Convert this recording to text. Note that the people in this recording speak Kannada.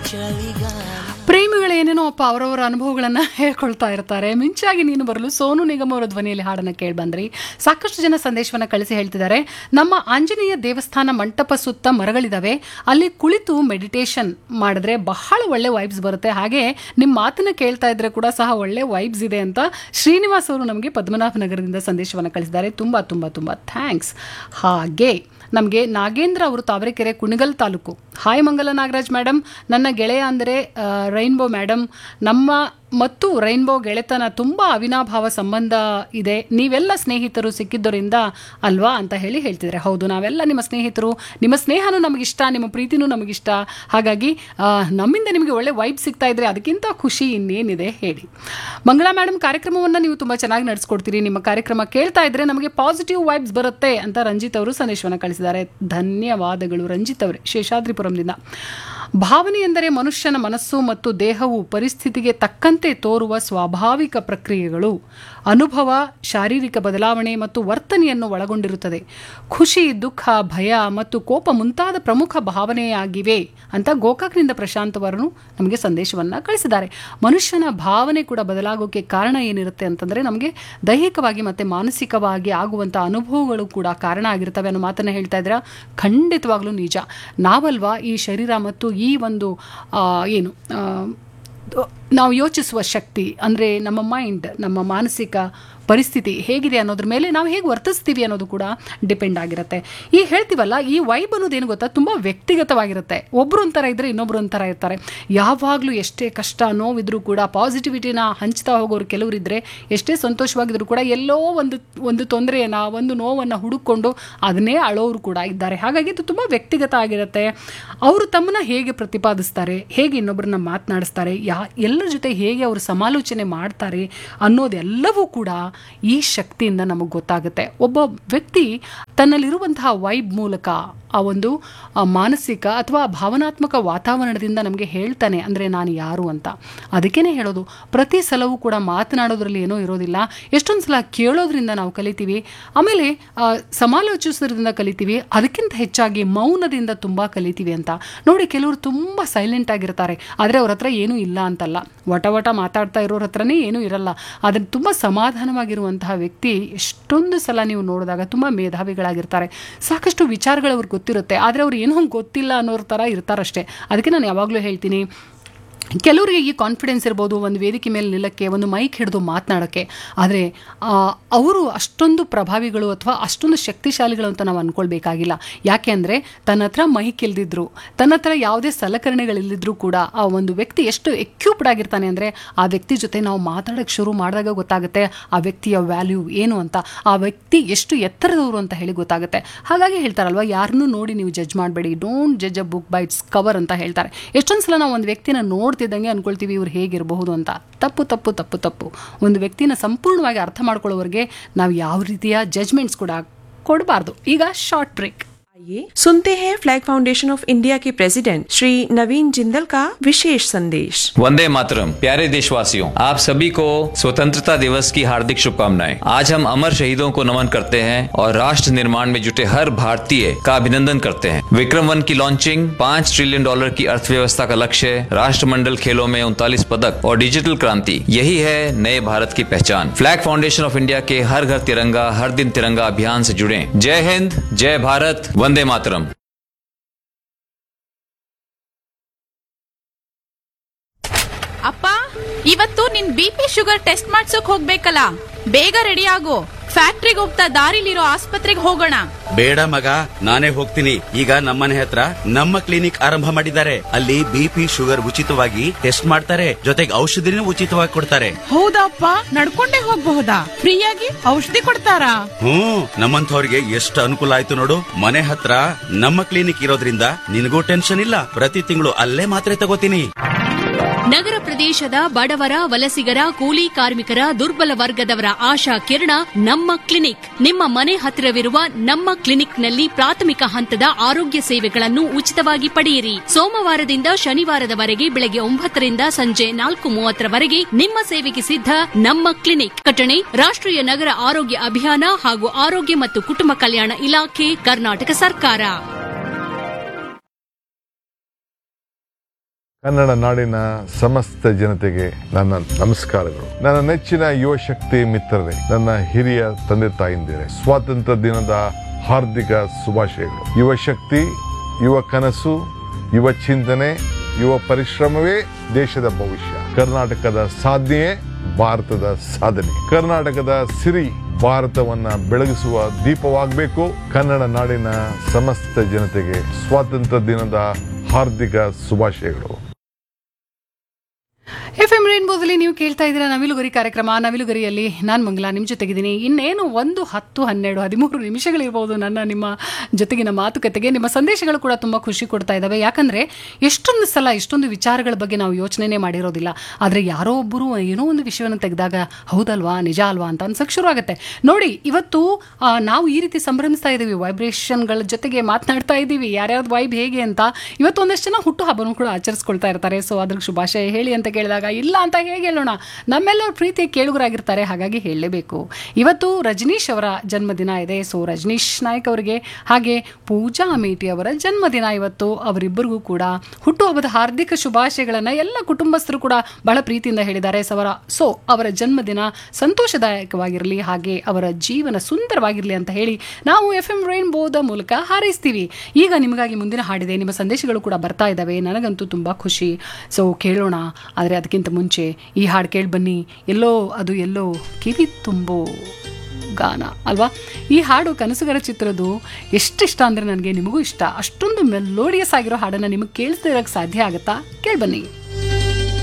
ಪ್ರೇಮಿಗಳೇನೇನೋ ಅಪ್ಪ ಅವರವರ ಅನುಭವಗಳನ್ನ ಹೇಳ್ಕೊಳ್ತಾ ಇರ್ತಾರೆ ಮಿಂಚಾಗಿ ನೀನು ಬರಲು ಸೋನು ನಿಗಮ್ ಅವರ ಧ್ವನಿಯಲ್ಲಿ ಹಾಡನ್ನ ಕೇಳಿ ಬಂದ್ರಿ ಸಾಕಷ್ಟು ಜನ ಸಂದೇಶವನ್ನ ಕಳಿಸಿ ಹೇಳ್ತಿದ್ದಾರೆ ನಮ್ಮ ಆಂಜನೇಯ ದೇವಸ್ಥಾನ ಮಂಟಪ ಸುತ್ತ ಮರಗಳಿದಾವೆ ಅಲ್ಲಿ ಕುಳಿತು ಮೆಡಿಟೇಷನ್ ಮಾಡಿದ್ರೆ ಬಹಳ ಒಳ್ಳೆ ವೈಬ್ಸ್ ಬರುತ್ತೆ ಹಾಗೆ ನಿಮ್ಮ ಮಾತನ್ನ ಕೇಳ್ತಾ ಇದ್ರೆ ಕೂಡ ಸಹ ಒಳ್ಳೆ ವೈಬ್ಸ್ ಇದೆ ಅಂತ ಶ್ರೀನಿವಾಸ್ ಅವರು ನಮಗೆ ಪದ್ಮನಾಭ ನಗರದಿಂದ ಸಂದೇಶವನ್ನು ಕಳಿಸಿದ್ದಾರೆ ತುಂಬಾ ತುಂಬಾ ತುಂಬಾ ಥ್ಯಾಂಕ್ಸ್ ಹಾಗೆ ನಮಗೆ ನಾಗೇಂದ್ರ ಅವರು ತಾವರೆಕೆರೆ ಕುಣಿಗಲ್ ತಾಲೂಕು ಹಾಯ್ ಮಂಗಲ ನಾಗರಾಜ್ ಮೇಡಮ್ ನನ್ನ ಗೆಳೆಯ ಅಂದರೆ ರೈನ್ಬೋ ಮೇಡಮ್ ನಮ್ಮ ಮತ್ತು ರೈನ್ಬೋ ಗೆಳೆತನ ತುಂಬ ಅವಿನಾಭಾವ ಸಂಬಂಧ ಇದೆ ನೀವೆಲ್ಲ ಸ್ನೇಹಿತರು ಸಿಕ್ಕಿದ್ದರಿಂದ ಅಲ್ವಾ ಅಂತ ಹೇಳಿ ಹೇಳ್ತಿದ್ದಾರೆ ಹೌದು ನಾವೆಲ್ಲ ನಿಮ್ಮ ಸ್ನೇಹಿತರು ನಿಮ್ಮ ಸ್ನೇಹನೂ ನಮಗಿಷ್ಟ ನಿಮ್ಮ ಪ್ರೀತಿನೂ ನಮಗಿಷ್ಟ ಹಾಗಾಗಿ ಆ, ನಮ್ಮಿಂದ ನಿಮಗೆ ಒಳ್ಳೆ ವೈಬ್ ಸಿಗ್ತಾ ಇದ್ರೆ ಅದಕ್ಕಿಂತ ಖುಷಿ ಇನ್ನೇನಿದೆ ಹೇಳಿ ಮಂಗಳಾ ಮೇಡಮ್ ಕಾರ್ಯಕ್ರಮವನ್ನು ನೀವು ತುಂಬ ಚೆನ್ನಾಗಿ ನಡೆಸ್ಕೊಡ್ತೀರಿ ನಿಮ್ಮ ಕಾರ್ಯಕ್ರಮ ಕೇಳ್ತಾ ಇದ್ರೆ ನಮಗೆ ಪಾಸಿಟಿವ್ ವೈಬ್ಸ್ ಬರುತ್ತೆ ಅಂತ ರಂಜಿತ್ ಅವರು ಸಂದೇಶವನ್ನು ಕಳಿಸಿದ್ದಾರೆ ಧನ್ಯವಾದಗಳು ರಂಜಿತ್ ಅವರೇ ಶೇಷಾದ್ರಿಪುರಂದಿಂದ ಭಾವನೆ ಎಂದರೆ ಮನುಷ್ಯನ ಮನಸ್ಸು ಮತ್ತು ದೇಹವು ಪರಿಸ್ಥಿತಿಗೆ ತಕ್ಕಂತೆ ತೋರುವ ಸ್ವಾಭಾವಿಕ ಪ್ರಕ್ರಿಯೆಗಳು ಅನುಭವ ಶಾರೀರಿಕ ಬದಲಾವಣೆ ಮತ್ತು ವರ್ತನೆಯನ್ನು ಒಳಗೊಂಡಿರುತ್ತದೆ ಖುಷಿ ದುಃಖ ಭಯ ಮತ್ತು ಕೋಪ ಮುಂತಾದ ಪ್ರಮುಖ ಭಾವನೆಯಾಗಿವೆ ಅಂತ ಗೋಕಾಕ್ನಿಂದ ಪ್ರಶಾಂತ್ ಅವರು ನಮಗೆ ಸಂದೇಶವನ್ನ ಕಳಿಸಿದ್ದಾರೆ ಮನುಷ್ಯನ ಭಾವನೆ ಕೂಡ ಬದಲಾಗೋಕೆ ಕಾರಣ ಏನಿರುತ್ತೆ ಅಂತಂದ್ರೆ ನಮಗೆ ದೈಹಿಕವಾಗಿ ಮತ್ತೆ ಮಾನಸಿಕವಾಗಿ ಆಗುವಂಥ ಅನುಭವಗಳು ಕೂಡ ಕಾರಣ ಆಗಿರ್ತವೆ ಅನ್ನೋ ಮಾತನ್ನ ಹೇಳ್ತಾ ಇದ್ದೀರಾ ಖಂಡಿತವಾಗ್ಲೂ ನಿಜ ನಾವಲ್ವಾ ಈ ಶರೀರ ಮತ್ತು ಈ ಒಂದು ಆ, ಏನು ಆ, ನಾವು ಯೋಚಿಸುವ ಶಕ್ತಿ ಅಂದರೆ ನಮ್ಮ ಮೈಂಡ್ ನಮ್ಮ ಮಾನಸಿಕ ಪರಿಸ್ಥಿತಿ ಹೇಗಿದೆ ಅನ್ನೋದ್ರ ಮೇಲೆ ನಾವು ಹೇಗೆ ವರ್ತಿಸ್ತೀವಿ ಅನ್ನೋದು ಕೂಡ ಡಿಪೆಂಡ್ ಆಗಿರುತ್ತೆ ಈ ಹೇಳ್ತೀವಲ್ಲ ಈ ವೈಬ್ ಅನ್ನೋದೇನು ಗೊತ್ತಾ ತುಂಬ ವ್ಯಕ್ತಿಗತವಾಗಿರುತ್ತೆ ಒಬ್ರು ಒಂಥರ ಇದ್ರೆ ಇನ್ನೊಬ್ರು ಒಂಥರ ಇರ್ತಾರೆ ಯಾವಾಗಲೂ ಎಷ್ಟೇ ಕಷ್ಟ ನೋವಿದ್ರೂ ಕೂಡ ಪಾಸಿಟಿವಿಟಿನ ಹಂಚ್ತಾ ಹೋಗೋರು ಕೆಲವರು ಇದ್ರೆ ಎಷ್ಟೇ ಸಂತೋಷವಾಗಿದ್ರು ಕೂಡ ಎಲ್ಲೋ ಒಂದು ಒಂದು ತೊಂದರೆಯನ್ನ ಒಂದು ನೋವನ್ನು ಹುಡುಕೊಂಡು ಅದನ್ನೇ ಅಳೋರು ಕೂಡ ಇದ್ದಾರೆ ಹಾಗಾಗಿ ಇದು ತುಂಬ ವ್ಯಕ್ತಿಗತ ಆಗಿರುತ್ತೆ ಅವರು ತಮ್ಮನ್ನ ಹೇಗೆ ಪ್ರತಿಪಾದಿಸ್ತಾರೆ ಹೇಗೆ ಇನ್ನೊಬ್ಬರನ್ನ ಮಾತನಾಡಿಸ್ತಾರೆ ಯಾ ಎಲ್ಲರ ಜೊತೆ ಹೇಗೆ ಅವರು ಸಮಾಲೋಚನೆ ಮಾಡ್ತಾರೆ ಅನ್ನೋದೆಲ್ಲವೂ ಕೂಡ ಈ ಶಕ್ತಿಯಿಂದ ನಮಗೆ ಗೊತ್ತಾಗುತ್ತೆ ಒಬ್ಬ ವ್ಯಕ್ತಿ ತನ್ನಲ್ಲಿರುವಂತಹ ವೈಬ್ ಮೂಲಕ ಆ ಒಂದು ಆ ಮಾನಸಿಕ ಅಥವಾ ಭಾವನಾತ್ಮಕ ವಾತಾವರಣದಿಂದ ನಮಗೆ ಹೇಳ್ತಾನೆ ಅಂದರೆ ನಾನು ಯಾರು ಅಂತ ಅದಕ್ಕೇನೆ ಹೇಳೋದು ಪ್ರತಿ ಸಲವೂ ಕೂಡ ಮಾತನಾಡೋದ್ರಲ್ಲಿ ಏನೋ ಇರೋದಿಲ್ಲ ಎಷ್ಟೊಂದು ಸಲ ಕೇಳೋದ್ರಿಂದ ನಾವು ಕಲಿತೀವಿ ಆಮೇಲೆ ಆ, ಸಮಾಲೋಚಿಸೋದ್ರಿಂದ ಕಲಿತೀವಿ ಅದಕ್ಕಿಂತ ಹೆಚ್ಚಾಗಿ ಮೌನದಿಂದ ತುಂಬ ಕಲಿತೀವಿ ಅಂತ ನೋಡಿ ಕೆಲವರು ತುಂಬ ಸೈಲೆಂಟ್ ಆಗಿರ್ತಾರೆ ಆದರೆ ಅವ್ರ ಹತ್ರ ಏನೂ ಇಲ್ಲ ಅಂತಲ್ಲ ವಟ ವಟ ಮಾತಾಡ್ತಾ ಇರೋರ ಹತ್ರನೇ ಏನೂ ಇರಲ್ಲ ಆದರೆ ತುಂಬ ಸಮಾಧಾನವಾಗಿರುವಂತಹ ವ್ಯಕ್ತಿ ಎಷ್ಟೊಂದು ಸಲ ನೀವು ನೋಡಿದಾಗ ತುಂಬ ಮೇಧಾವಿಗಳಾಗಿರ್ತಾರೆ ಸಾಕಷ್ಟು ವಿಚಾರಗಳು ಅವ್ರಿಗೆ ಗೊತ್ತಿರುತ್ತೆ ಆದರೆ ಅವ್ರು ಏನೋ ಗೊತ್ತಿಲ್ಲ ಅನ್ನೋರ ಥರ ಇರ್ತಾರಷ್ಟೇ ಅದಕ್ಕೆ ನಾನು ಯಾವಾಗಲೂ ಹೇಳ್ತೀನಿ ಕೆಲವರಿಗೆ ಈ ಕಾನ್ಫಿಡೆನ್ಸ್ ಇರ್ಬೋದು ಒಂದು ವೇದಿಕೆ ಮೇಲೆ ನಿಲ್ಲಕ್ಕೆ ಒಂದು ಮೈಕ್ ಹಿಡಿದು ಮಾತನಾಡೋಕ್ಕೆ ಆದರೆ ಅವರು ಅಷ್ಟೊಂದು ಪ್ರಭಾವಿಗಳು ಅಥವಾ ಅಷ್ಟೊಂದು ಶಕ್ತಿಶಾಲಿಗಳು ಅಂತ ನಾವು ಅಂದ್ಕೊಳ್ಬೇಕಾಗಿಲ್ಲ ಯಾಕೆ ಅಂದರೆ ತನ್ನ ಹತ್ರ ಮೈಕ್ ಇಲ್ದಿದ್ರು ತನ್ನ ಹತ್ರ ಯಾವುದೇ ಸಲಕರಣೆಗಳಿಲ್ಲದಿದ್ರೂ ಕೂಡ ಆ ಒಂದು ವ್ಯಕ್ತಿ ಎಷ್ಟು ಎಕ್ಯೂಪ್ಡ್ ಆಗಿರ್ತಾನೆ ಅಂದರೆ ಆ ವ್ಯಕ್ತಿ ಜೊತೆ ನಾವು ಮಾತಾಡೋಕ್ಕೆ ಶುರು ಮಾಡಿದಾಗ ಗೊತ್ತಾಗುತ್ತೆ ಆ ವ್ಯಕ್ತಿಯ ವ್ಯಾಲ್ಯೂ ಏನು ಅಂತ ಆ ವ್ಯಕ್ತಿ ಎಷ್ಟು ಎತ್ತರದವರು ಅಂತ ಹೇಳಿ ಗೊತ್ತಾಗುತ್ತೆ ಹಾಗಾಗಿ ಹೇಳ್ತಾರಲ್ವ ಯಾರನ್ನೂ ನೋಡಿ ನೀವು ಜಡ್ಜ್ ಮಾಡಬೇಡಿ don't judge a book by its cover ಅಂತ ಹೇಳ್ತಾರೆ ಎಷ್ಟೊಂದು ಸಲ ನಾವು ಒಂದು ವ್ಯಕ್ತಿನ ನೋಡ್ತಿದ್ದಂಗೆ ಅನ್ಕೊಳ್ತೀವಿ ಇವ್ರು ಹೇಗಿರಬಹುದು ಅಂತ ತಪ್ಪು ತಪ್ಪು ತಪ್ಪು ತಪ್ಪು ಒಂದು ವ್ಯಕ್ತಿನ ಸಂಪೂರ್ಣವಾಗಿ ಅರ್ಥ ಮಾಡ್ಕೊಳ್ಳೋವರೆಗೆ ನಾವು ಯಾವ ರೀತಿಯ ಜಜ್ಮೆಂಟ್ಸ್ ಕೂಡ ಕೊಡಬಾರ್ದು ಈಗ ಶಾರ್ಟ್ ಬ್ರೇಕ್ आइए सुनते हैं फ्लैग फाउंडेशन ऑफ इंडिया के प्रेसिडेंट श्री नवीन जिंदल का विशेष संदेश वंदे मातरम प्यारे देशवासियों आप सभी को स्वतंत्रता दिवस की हार्दिक शुभकामनाएं आज हम अमर शहीदों को नमन करते हैं और राष्ट्र निर्माण में जुटे हर भारतीय का अभिनंदन करते हैं विक्रम वन की लॉन्चिंग पाँच ट्रिलियन डॉलर की अर्थव्यवस्था का लक्ष्य राष्ट्रमंडल खेलों में उनतालीस पदक और डिजिटल क्रांति यही है नए भारत की पहचान फ्लैग फाउंडेशन ऑफ इंडिया के हर घर तिरंगा हर दिन तिरंगा अभियान से जुड़े जय हिंद जय भारत वंदे मातरम ಅಪ್ಪ ಇವತ್ತು ನಿನ್ ಬಿ ಪಿ ಶುಗರ್ ಟೆಸ್ಟ್ ಮಾಡ್ಸೋಕ್ ಹೋಗ್ಬೇಕಲ್ಲ ಬೇಗ ರೆಡಿ ಆಗು ಫ್ಯಾಕ್ಟ್ರಿಗೆ ಹೋಗ್ತಾ ದಾರಿಲಿರೋ ಆಸ್ಪತ್ರೆಗೆ ಹೋಗೋಣ ಬೇಡ ಮಗ ನಾನೇ ಹೋಗ್ತೀನಿ ಈಗ ನಮ್ಮನೆ ಹತ್ರ ನಮ್ಮ ಕ್ಲಿನಿಕ್ ಆರಂಭ ಮಾಡಿದ್ದಾರೆ ಅಲ್ಲಿ ಬಿಪಿ ಶುಗರ್ ಉಚಿತವಾಗಿ ಟೆಸ್ಟ್ ಮಾಡ್ತಾರೆ ಜೊತೆಗೆ ಔಷಧಿನೂ ಉಚಿತವಾಗಿ ಕೊಡ್ತಾರೆ ಹೌದಪ್ಪ ನಡ್ಕೊಂಡೇ ಹೋಗ್ಬಹುದಾ ಫ್ರೀಯಾಗಿ ಔಷಧಿ ಕೊಡ್ತಾರಾ ಹ್ಮ್ ನಮ್ಮಂಥವ್ರಿಗೆ ಎಷ್ಟು ಅನುಕೂಲ ಆಯ್ತು ನೋಡು ಮನೆ ಹತ್ರ ನಮ್ಮ ಕ್ಲಿನಿಕ್ ಇರೋದ್ರಿಂದ ನಿನಗೂ ಟೆನ್ಷನ್ ಇಲ್ಲ ಪ್ರತಿ ತಿಂಗಳು ಅಲ್ಲೇ ಮಾತ್ರೆ ತಗೋತೀನಿ ನಗರ ಪ್ರದೇಶದ ಬಡವರ ವಲಸಿಗರ ಕೂಲಿ ಕಾರ್ಮಿಕರ ದುರ್ಬಲ ವರ್ಗದವರ ಆಶಾ ಕಿರಣ ನಮ್ಮ ಕ್ಲಿನಿಕ್ ನಿಮ್ಮ ಮನೆ ಹತ್ತಿರವಿರುವ ನಮ್ಮ ಕ್ಲಿನಿಕ್ನಲ್ಲಿ ಪ್ರಾಥಮಿಕ ಹಂತದ ಆರೋಗ್ಯ ಸೇವೆಗಳನ್ನು ಉಚಿತವಾಗಿ ಪಡೆಯಿರಿ ಸೋಮವಾರದಿಂದ ಶನಿವಾರದವರೆಗೆ ಬೆಳಗ್ಗೆ ಒಂಬತ್ತರಿಂದ ಸಂಜೆ ನಾಲ್ಕು ಮೂವತ್ತರವರೆಗೆ ನಿಮ್ಮ ಸೇವೆಗೆ ಸಿದ್ಧ ನಮ್ಮ ಕ್ಲಿನಿಕ್ ಕಟಣೆ ರಾಷ್ಟ್ರೀಯ ನಗರ ಆರೋಗ್ಯ ಅಭಿಯಾನ ಹಾಗೂ ಆರೋಗ್ಯ ಮತ್ತು ಕುಟುಂಬ ಕಲ್ಯಾಣ ಇಲಾಖೆ ಕರ್ನಾಟಕ ಸರ್ಕಾರ ಕನ್ನಡ ನಾಡಿನ ಸಮಸ್ತ ಜನತೆಗೆ ನನ್ನ ನಮಸ್ಕಾರಗಳು ನನ್ನ ನೆಚ್ಚಿನ ಯುವ ಶಕ್ತಿ ಮಿತ್ರರೇ ನನ್ನ ಹಿರಿಯ ತಂದೆ ತಾಯಿಂದಿರೇ ಸ್ವಾತಂತ್ರ್ಯ ದಿನದ ಹಾರ್ದಿಕ ಶುಭಾಶಯಗಳು ಯುವ ಶಕ್ತಿ ಯುವ ಕನಸು ಯುವ ಚಿಂತನೆ ಯುವ ಪರಿಶ್ರಮವೇ ದೇಶದ ಭವಿಷ್ಯ ಕರ್ನಾಟಕದ ಸಾಧನೆಯೇ ಭಾರತದ ಸಾಧನೆ ಕರ್ನಾಟಕದ ಸಿರಿ ಭಾರತವನ್ನ ಬೆಳಗಿಸುವ ದೀಪವಾಗಬೇಕು ಕನ್ನಡ ನಾಡಿನ ಸಮಸ್ತ ಜನತೆಗೆ ಸ್ವಾತಂತ್ರ್ಯ ದಿನದ ಹಾರ್ದಿಕ ಶುಭಾಶಯಗಳು ಎಫ್ ಎಂ ರೇನ್ಬೋದಲ್ಲಿ ನೀವು ಕೇಳ್ತಾ ಇದ್ದೀರಾ ನವಿಲುಗರಿ ಕಾರ್ಯಕ್ರಮ ನವಿಲುಗರಿಯಲ್ಲಿ ನಾನು ಮಂಗಲ ನಿಮ್ಮ ಜೊತೆಗಿದ್ದೀನಿ ಇನ್ನೇನು ಒಂದು ಹತ್ತು ಹನ್ನೆರಡು ಹದಿಮೂರು ನಿಮಿಷಗಳಿರ್ಬೋದು ನನ್ನ ನಿಮ್ಮ ಜೊತೆಗಿನ ಮಾತುಕತೆಗೆ ನಿಮ್ಮ ಸಂದೇಶಗಳು ಕೂಡ ತುಂಬ ಖುಷಿ ಕೊಡ್ತಾ ಇದ್ದಾವೆ ಯಾಕಂದರೆ ಎಷ್ಟೊಂದು ಸಲ ಇಷ್ಟೊಂದು ವಿಚಾರಗಳ ಬಗ್ಗೆ ನಾವು ಯೋಚನೆನೇ ಮಾಡಿರೋದಿಲ್ಲ ಆದರೆ ಯಾರೋ ಒಬ್ಬರು ಏನೋ ಒಂದು ವಿಷಯವನ್ನು ತೆಗೆದಾಗ ಹೌದಲ್ವಾ ನಿಜ ಅಲ್ವಾ ಅಂತ ಅನ್ಸಕ್ಕೆ ಶುರು ಆಗುತ್ತೆ ನೋಡಿ ಇವತ್ತು ಆ, ನಾವು ಈ ರೀತಿ ಸಂಭ್ರಮಿಸ್ತಾ ಇದ್ದೀವಿ ವೈಬ್ರೇಷನ್ಗಳ ಜೊತೆಗೆ ಮಾತನಾಡ್ತಾ ಇದ್ದೀವಿ ಯಾರ್ಯಾವ್ದು ವೈಬ್ ಹೇಗೆ ಅಂತ ಇವತ್ತು ಒಂದಷ್ಟು ಜನ ಹುಟ್ಟು ಹಬ್ಬನೂ ಕೂಡ ಆಚರಿಸ್ಕೊಳ್ತಾ ಇರ್ತಾರೆ ಸೊ ಅದ್ರ ಶುಭಾಶಯ ಹೇಳಿ ಅಂತ ಕೇಳಿದಾಗ ಇಲ್ಲ ಅಂತ ಹೇಗೆ ಹೇಳೋಣ ನಮ್ಮೆಲ್ಲರ ಪ್ರೀತಿ ಕೇಳುಗರಾಗಿರ್ತಾರೆ ಹಾಗಾಗಿ ಹೇಳಲೇಬೇಕು ಇವತ್ತು ರಜನೀಶ್ ಅವರ ಜನ್ಮದಿನ ಇದೆ ಸೊ ರಜನೀಶ್ ನಾಯಕ್ ಅವರಿಗೆ ಹಾಗೆ ಪೂಜಾ ಅಮೇಟಿ ಅವರ ಜನ್ಮದಿನ ಇವತ್ತು ಅವರಿಬ್ಬರಿಗೂ ಕೂಡ ಹುಟ್ಟುಹಬ್ಬದ ಹಾರ್ದಿಕ ಶುಭಾಶಯಗಳನ್ನು ಎಲ್ಲ ಕುಟುಂಬಸ್ಥರು ಕೂಡ ಬಹಳ ಪ್ರೀತಿಯಿಂದ ಹೇಳಿದ್ದಾರೆ ಸವರ ಸೊ ಅವರ ಜನ್ಮದಿನ ಸಂತೋಷದಾಯಕವಾಗಿರಲಿ ಹಾಗೆ ಅವರ ಜೀವನ ಸುಂದರವಾಗಿರಲಿ ಅಂತ ಹೇಳಿ ನಾವು ಎಫ್ ಎಂ ರೇನ್ಬೋದ ಮೂಲಕ ಹಾರೈಸ್ತೀವಿ ಈಗ ನಿಮಗಾಗಿ ಮುಂದಿನ ಹಾಡಿದೆ ನಿಮ್ಮ ಸಂದೇಶಗಳು ಕೂಡ ಬರ್ತಾ ಇದ್ದಾವೆ ನನಗಂತೂ ತುಂಬ ಖುಷಿ ಸೊ ಕೇಳೋಣ ಆದರೆ ಅದಕ್ಕಿಂತ ಮುಂಚೆ ಈ ಹಾಡು ಕೇಳಿ ಬನ್ನಿ ಎಲ್ಲೋ ಅದು ಎಲ್ಲೋ ಕಿವಿ ತುಂಬೋ ಗಾನ ಅಲ್ವಾ ಈ ಹಾಡು ಕನಸುಗರ ಚಿತ್ರದ್ದು ಎಷ್ಟಿಷ್ಟ ಅಂದರೆ ನನಗೆ ನಿಮಗೂ ಇಷ್ಟ ಅಷ್ಟೊಂದು ಮೆಲೋಡಿಯಸ್ ಆಗಿರೋ ಹಾಡನ್ನು ನಿಮಗೆ ಕೇಳಿಸ್ತಿರೋಕ್ಕೆ ಸಾಧ್ಯ ಆಗುತ್ತಾ ಕೇಳಿ ಬನ್ನಿ